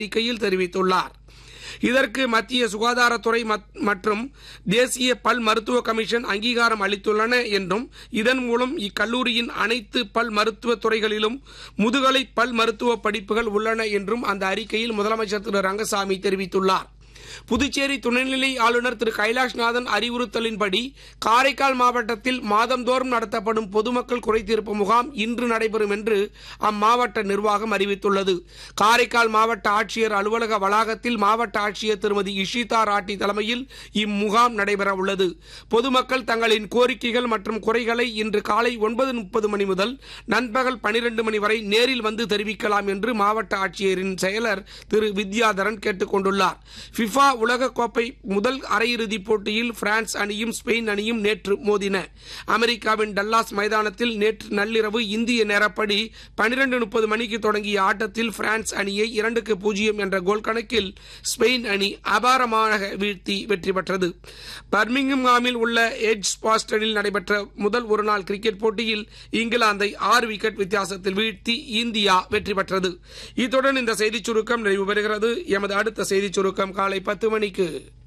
அறிக்கையில் தெரிவித்துள்ளார் இதற்கு மத்திய சுகாதாரத்துறை மற்றும் தேசிய பல் மருத்துவ கமிஷன் அங்கீகாரம் அளித்துள்ளன என்றும் இதன் மூலம் இக்கல்லூரியின் அனைத்து பல் மருத்துவ துறைகளிலும் முதுகலை பல் மருத்துவ படிப்புகள் உள்ளன என்றும் அந்த அறிக்கையில் முதலமைச்சர் திரு ரங்கசாமி தெரிவித்துள்ளார் புதுச்சேரி துணைநிலை ஆளுநர் திரு கைலாஷ்நாதன் அறிவுறுத்தலின்படி காரைக்கால் மாவட்டத்தில் மாதந்தோறும் நடத்தப்படும் பொதுமக்கள் குறைதீர்ப்பு முகாம் இன்று நடைபெறும் என்று அம்மாவட்ட நிர்வாகம் அறிவித்துள்ளது காரைக்கால் மாவட்ட ஆட்சியர் அலுவலக வளாகத்தில் மாவட்ட ஆட்சியர் திருமதி இஷிதா ராட்டி தலைமையில் இம்முகாம் நடைபெற உள்ளது பொதுமக்கள் தங்களின் கோரிக்கைகள் மற்றும் குறைகளை இன்று காலை ஒன்பது முப்பது மணி முதல் நண்பகல் பனிரெண்டு மணி வரை நேரில் வந்து தெரிவிக்கலாம் என்று மாவட்ட ஆட்சியரின் செயலர் திரு வித்யாதரன் கேட்டுக் கொண்டுள்ளார் ஃபிஃபா உலகக்கோப்பை முதல் அரையிறுதிப் போட்டியில் பிரான்ஸ் அணியும் ஸ்பெயின் அணியும் நேற்று மோதின அமெரிக்காவின் டல்லாஸ் மைதானத்தில் நேற்று நள்ளிரவு இந்திய நேரப்படி பனிரெண்டு முப்பது மணிக்கு தொடங்கிய ஆட்டத்தில் பிரான்ஸ் அணியை இரண்டுக்கு பூஜ்ஜியம் என்ற கோல் கணக்கில் ஸ்பெயின் அணி அபாரமாக வீழ்த்தி வெற்றி பெற்றது பர்மிங்ஹாமில் உள்ள எட்ஜ் பாஸ்டனில் நடைபெற்ற முதல் ஒருநாள் கிரிக்கெட் போட்டியில் இங்கிலாந்தை ஆறு விக்கெட் வித்தியாசத்தில் வீழ்த்தி இந்தியா வெற்றி பெற்றது இத்துடன் இந்த செய்திச் சுருக்கம் நிறைவு பெறுகிறது எமது அடுத்த செய்திச் சுருக்கம் காலை பத்து மணிக்கு